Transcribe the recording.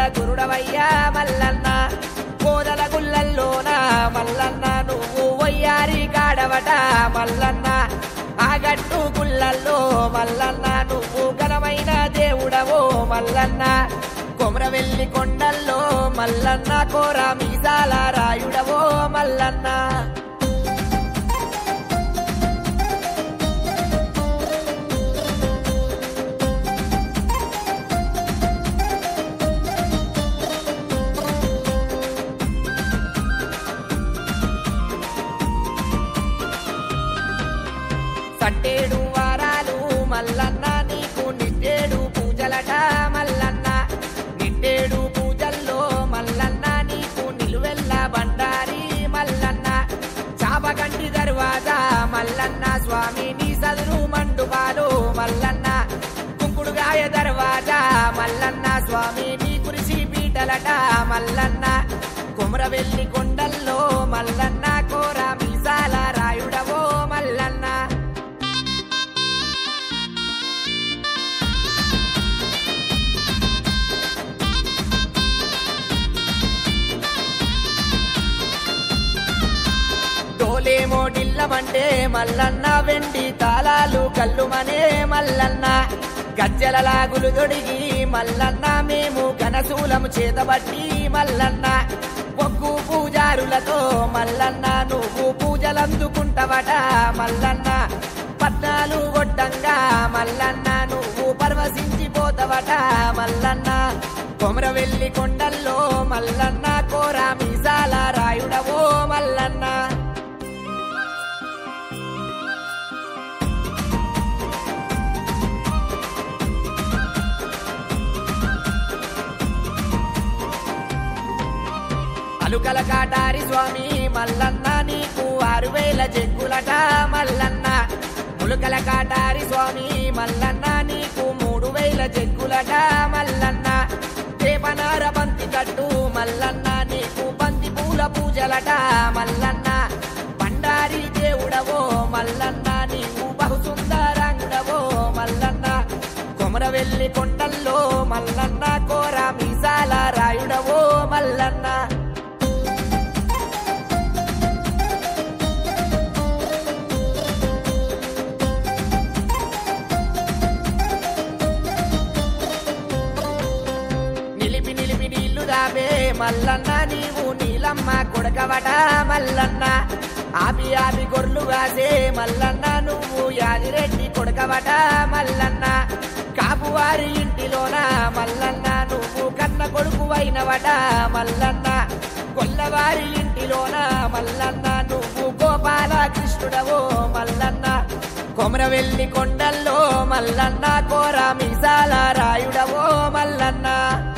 గురుడవయ్యా మల్లన్న కోదల గుల్లల్లోన మల్లన్న నువ్వు వయ్యారి కాడవట మల్లన్న ఆగట్టు గుల్లల్లో మల్లన్న నువ్వు ఘనమైన దేవుడవో మల్లన్న కొమరవెల్లి కొండల్లో మల్లన్న కోర మీసాల రాయుడవో మల్లన్న సట్టేడు వారాలు మల్లన్న నీకు నిట్టేడు పూజలట మల్లన్న నిట్టేడు పూజల్లో మల్లన్న నీకు నిలువెల్ల బండారి మల్లన్న చాపగంటి దర్వాజా మల్లన్న స్వామి నీ సదురు మండుపాలు మల్లన్న కుంకుడుగాయ దర్వాజా మల్లన్న స్వామి నీ కురిసి పీటలట మల్లన్న కుమరవెల్లి కొండల్లో మల్లన్న కోర మీసాల రాయుడవో మల్లన్న డోలేమో డిల్లమంటే మల్లన్న వెండి తాళాలు కల్లుమనే మల్లన్న గజ్జల లాగులు దొడిగి మల్లన్న మేము కనసూలము చేతబట్టి మల్లన్న ఒగ్గు పూజారులతో మల్లన్న నువ్వు పూజలందుకుంటవట మల్లన్న పట్నాలు గొడ్డంగా మల్లన్న నువ్వు పరవశించిపోతవట మల్లన్న కొమరవెల్లి కొండల్లో మల్లన్న కోర మీసాల రాయుడవో మల్లన్న అలుకల కాటారి స్వామి మల్లన్న నీకు ఆరు వేల జగ్గులట మల్లన్న ములుకల కాటారి స్వామి మల్లన్న నీకు మూడు వేల జగ్గులట మల్లన్న దేవనార బంతి కట్టు మల్లన్న నీకు బంతి పూల పూజలట మల్లన్న బండారి దేవుడవో మల్లన్న నీవు బహు సుందరంగుడవో మల్లన్న కొమరవెల్లి కొండల్లో మల్లన్న కోర మీసాల రాయుడవో మల్లన్న నిలిపి నిలిపి నీళ్లు దాబే మల్లన్న నీవు నీలమ్మ కొడకవట మల్లన్న ఆపి ఆపి గొర్రెలు కాసే మల్లన్న నువ్వు యాదిరెడ్డి కొడకవట మల్లన్న కాపువారి ఇంటిలోన మల్లన్న నువ్వు కన్న కొడుకు అయినవట మల్లన్న కొల్లవారి ఇంటిలోన మల్లన్న నువ్వు గోపాల కృష్ణుడవో మల్లన్న కొమరవెల్లి కొండల్లో మల్లన్న కోర మిసాల రాయుడవో మల్లన్న